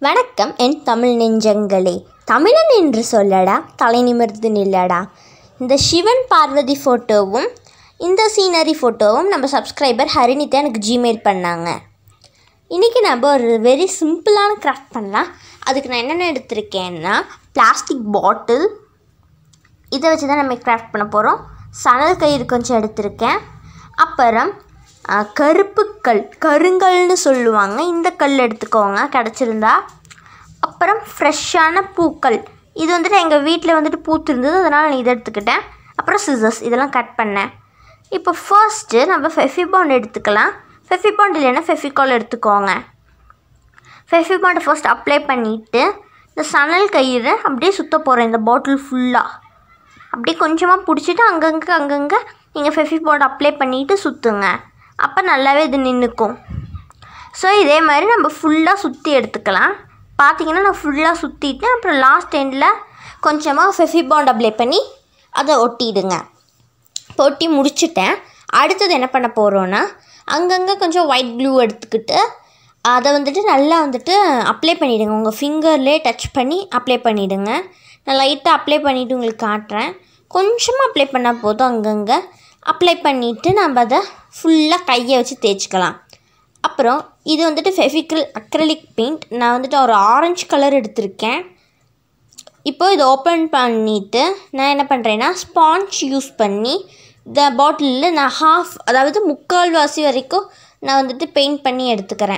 வணக்கம் என் தமிழ் நெஞ்சங்களே தமிழன் என்று சொல்லடா தலை நிமிர்ந்து நில்லடா இந்த சிவன் பார்வதி ஃபோட்டோவும் இந்த சீனரி ஃபோட்டோவும் நம்ம சப்ஸ்கிரைபர் ஹரிணி தான் எனக்கு ஜிமெயில் பண்ணாங்க இன்றைக்கி நம்ம ஒரு வெரி சிம்பிளான கிராஃப்ட் பண்ணலாம் அதுக்கு நான் என்னென்ன எடுத்திருக்கேன்னா பிளாஸ்டிக் பாட்டில் இதை வச்சு தான் நம்ம கிராஃப்ட் பண்ண போகிறோம் சணல் கயிறு கொஞ்சம் எடுத்திருக்கேன் அப்புறம் ஆ, கருப்பு கல் கருங்கல்னு சொல்லுவாங்க இந்த கல் எடுத்துக்கோங்க கிடச்சிருந்தா அப்புறம் ஃப்ரெஷ்ஷான பூக்கள் இது வந்துட்டு எங்கள் வீட்டில் வந்துட்டு பூத்திருந்தது அதனால் நான் இதை எடுத்துக்கிட்டேன் அப்புறம் சிசர்ஸ் இதெல்லாம் கட் பண்ணேன் இப்போ ஃபர்ஸ்ட்டு நம்ம ஃபெஃபிபாண்ட் எடுத்துக்கலாம் ஃபெஃபிபாண்ட் இல்லைன்னா ஃபெஃபிகால் எடுத்துக்கோங்க ஃபெஃபிபாண்டை ஃபர்ஸ்ட் அப்ளை பண்ணிவிட்டு இந்த சணல் கயிறு அப்படியே சுத்த போகிறேன் இந்த பாட்டில் ஃபுல்லாக அப்படியே கொஞ்சமாக பிடிச்சிட்டு அங்கங்கே அங்கங்கே நீங்கள் ஃபெஃபிபாண்ட் அப்ளை பண்ணிவிட்டு சுற்றுங்க அப்போ நல்லாவே இது நின்றுக்கும் ஸோ இதே மாதிரி நம்ம ஃபுல்லாக சுற்றி எடுத்துக்கலாம் பார்த்தீங்கன்னா நான் ஃபுல்லாக சுற்றிட்டு அப்புறம் லாஸ்ட் எண்டில் கொஞ்சமாக ஃபெஃபிபாண்ட் அப்ளை பண்ணி அதை ஒட்டிடுங்க இப்போ ஒட்டி முடிச்சிட்டேன் அடுத்தது என்ன பண்ண போகிறோன்னா அங்கங்கே கொஞ்சம் ஒயிட் க்ளூ எடுத்துக்கிட்டு அதை வந்துட்டு நல்லா வந்துட்டு அப்ளை பண்ணிவிடுங்க உங்கள் ஃபிங்கர்லேயே டச் பண்ணி அப்ளை பண்ணிவிடுங்க நான் லைட்டாக அப்ளை பண்ணிவிட்டு உங்களுக்கு காட்டுறேன் கொஞ்சமாக அப்ளை பண்ணால் போதும் அங்கங்கே அப்ளை பண்ணிவிட்டு நம்ம அதை ஃபுல்லாக கையை வச்சு தேய்ச்சிக்கலாம் அப்புறம் இது வந்துட்டு ஃபெவிக்ரில் அக்ரலிக் பெயிண்ட் நான் வந்துட்டு ஒரு ஆரஞ்சு கலர் எடுத்திருக்கேன் இப்போ இதை ஓப்பன் பண்ணிவிட்டு நான் என்ன பண்ணுறேன்னா ஸ்பாஞ்ச் யூஸ் பண்ணி இந்த பாட்டிலில் நான் ஹாஃப் அதாவது முக்கால்வாசி வரைக்கும் நான் வந்துட்டு பெயிண்ட் பண்ணி எடுத்துக்கிறேன்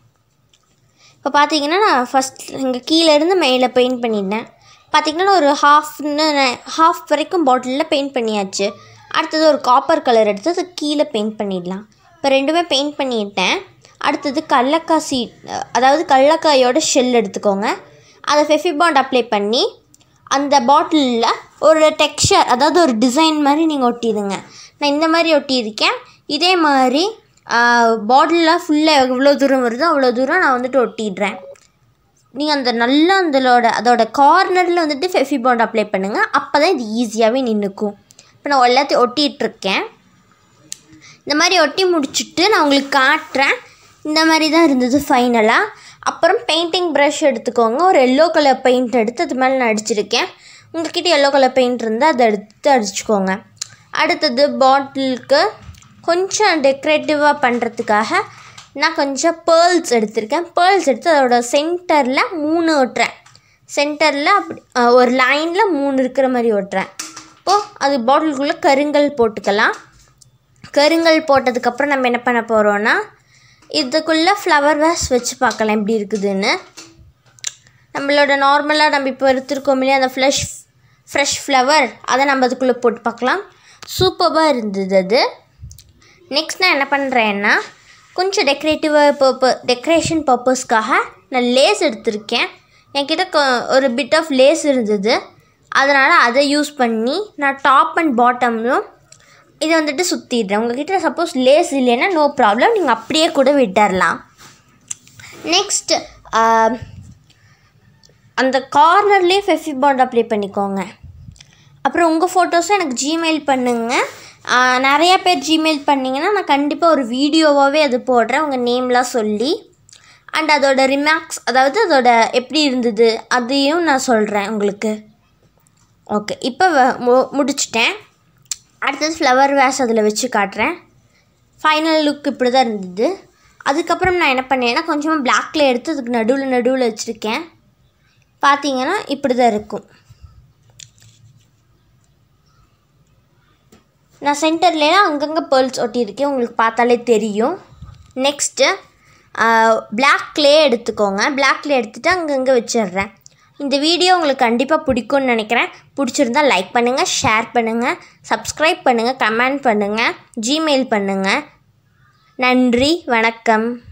இப்போ பார்த்தீங்கன்னா நான் ஃபஸ்ட் இங்கே கீழே இருந்து மேலே பெயிண்ட் பண்ணிட்டேன் பார்த்தீங்கன்னா நான் ஒரு ஹாஃப்னு ஹாஃப் வரைக்கும் பாட்டிலில் பெயிண்ட் பண்ணியாச்சு அடுத்தது ஒரு காப்பர் கலர் எடுத்து அது கீழே பெயிண்ட் பண்ணிடலாம் இப்போ ரெண்டுமே பெயிண்ட் பண்ணிட்டேன் அடுத்தது கடலக்காய் சீட் அதாவது கடலக்காயோட ஷெல் எடுத்துக்கோங்க அதை ஃபெஃபிபாண்ட் அப்ளை பண்ணி அந்த பாட்டிலில் ஒரு டெக்ஸ்சர் அதாவது ஒரு டிசைன் மாதிரி நீங்கள் ஒட்டிடுங்க நான் இந்த மாதிரி ஒட்டியிருக்கேன் இதே மாதிரி பாட்டிலில் ஃபுல்லாக எவ்வளோ தூரம் வருதோ அவ்வளோ தூரம் நான் வந்துட்டு ஒட்டிடுறேன் நீங்கள் அந்த நல்லா அந்தலோட அதோட கார்னரில் வந்துட்டு ஃபெஃபிபாண்ட் அப்ளை பண்ணுங்கள் அப்போ தான் இது ஈஸியாகவே நின்றுக்கும் இப்போ நான் எல்லாத்தையும் ஒட்டிகிட்ருக்கேன் இந்த மாதிரி ஒட்டி முடிச்சுட்டு நான் உங்களுக்கு காட்டுறேன் இந்த மாதிரி தான் இருந்தது ஃபைனலாக அப்புறம் பெயிண்டிங் ப்ரஷ் எடுத்துக்கோங்க ஒரு எல்லோ கலர் பெயிண்ட் எடுத்து அது மேலே நான் அடிச்சிருக்கேன் உங்கள்கிட்ட எல்லோ கலர் பெயிண்ட் இருந்தால் அதை எடுத்து அடிச்சுக்கோங்க அடுத்தது பாட்டிலுக்கு கொஞ்சம் டெக்கரேட்டிவாக பண்ணுறதுக்காக நான் கொஞ்சம் பேர்ல்ஸ் எடுத்திருக்கேன் பேர்ல்ஸ் எடுத்து அதோட சென்டரில் மூணு ஒட்டுறேன் சென்டரில் அப்படி அஹ், ஒரு லைனில் மூணு இருக்கிற மாதிரி ஒட்டுறேன் இப்போது அது பாட்டிலுக்குள்ளே கருங்கல் போட்டுக்கலாம் கருங்கல் போட்டதுக்கப்புறம் நம்ம என்ன பண்ண போகிறோன்னா இதுக்குள்ளே ஃப்ளவர் வேஸ் வச்சு பார்க்கலாம் எப்படி இருக்குதுன்னு நம்மளோட நார்மலாக நம்ம இப்போ எடுத்துருக்கோம் இல்லையா அந்த ஃப்ளஷ் ஃப்ரெஷ் ஃப்ளவர் அதை நம்ம அதுக்குள்ளே போட்டு பார்க்கலாம் சூப்பராக இருந்தது அது நெக்ஸ்ட் நான் என்ன பண்ணுறேன்னா கொஞ்சம் டெக்கரேட்டிவாக பர்ப டெக்கரேஷன் பர்பஸ்க்காக நான் லேஸ் எடுத்திருக்கேன் என்கிட்ட கொ- ஒரு பிட் ஆஃப் லேஸ் இருந்தது அதனால் அதை யூஸ் பண்ணி நான் டாப் அண்ட் பாட்டம்லும் இதை வந்துட்டு சுற்றிடுறேன் உங்ககிட்ட சப்போஸ் லேஸ் இல்லைன்னா நோ ப்ராப்ளம் நீங்கள் அப்படியே கூட விட்டுறலாம் நெக்ஸ்ட் அந்த கார்னர்லேயே ஃபெஃபி பாண்ட் அப்ளை பண்ணிக்கோங்க அப்புறம் உங்கள் ஃபோட்டோஸும் எனக்கு ஜிமெயில் பண்ணுங்கள் நிறையா பேர் ஜிமெயில் பண்ணிங்கன்னா நான் கண்டிப்பாக ஒரு வீடியோவாகவே அது போடுறேன் உங்கள் நேம்லாம் சொல்லி அண்ட் அதோட ரிமார்க்ஸ் அதாவது அதோட எப்படி இருந்தது அதையும் நான் சொல்கிறேன் உங்களுக்கு ஓகே இப்போ வ- மு- முடிச்சிட்டேன் அடுத்தது ஃப்ளவர் வேஸ் அதில் வச்சு காட்டுறேன் ஃபைனல் லுக் இப்படி தான் இருந்தது அதுக்கப்புறம் நான் என்ன பண்ணேன்னா கொஞ்சமாக பிளாக்ல எடுத்து அதுக்கு நடுவில் நடுவில் வச்சுருக்கேன் பார்த்தீங்கன்னா இப்படி தான் இருக்கும் நான் சென்டர்லாம் அங்கங்கே பேர்ல்ஸ் ஒட்டியிருக்கேன் உங்களுக்கு பார்த்தாலே தெரியும் நெக்ஸ்ட்டு பிளாக் க்ளே எடுத்துக்கோங்க பிளாக் க்ளே எடுத்துகிட்டு அங்கங்கே வச்சிடுறேன் இந்த வீடியோ உங்களுக்கு கண்டிப்பாக பிடிக்கும்னு நினைக்கிறேன் பிடிச்சிருந்தா லைக் பண்ணுங்கள் ஷேர் பண்ணுங்கள் சப்ஸ்கிரைப் பண்ணுங்கள் கமெண்ட் பண்ணுங்கள் ஜிமெயில் பண்ணுங்கள் நன்றி வணக்கம்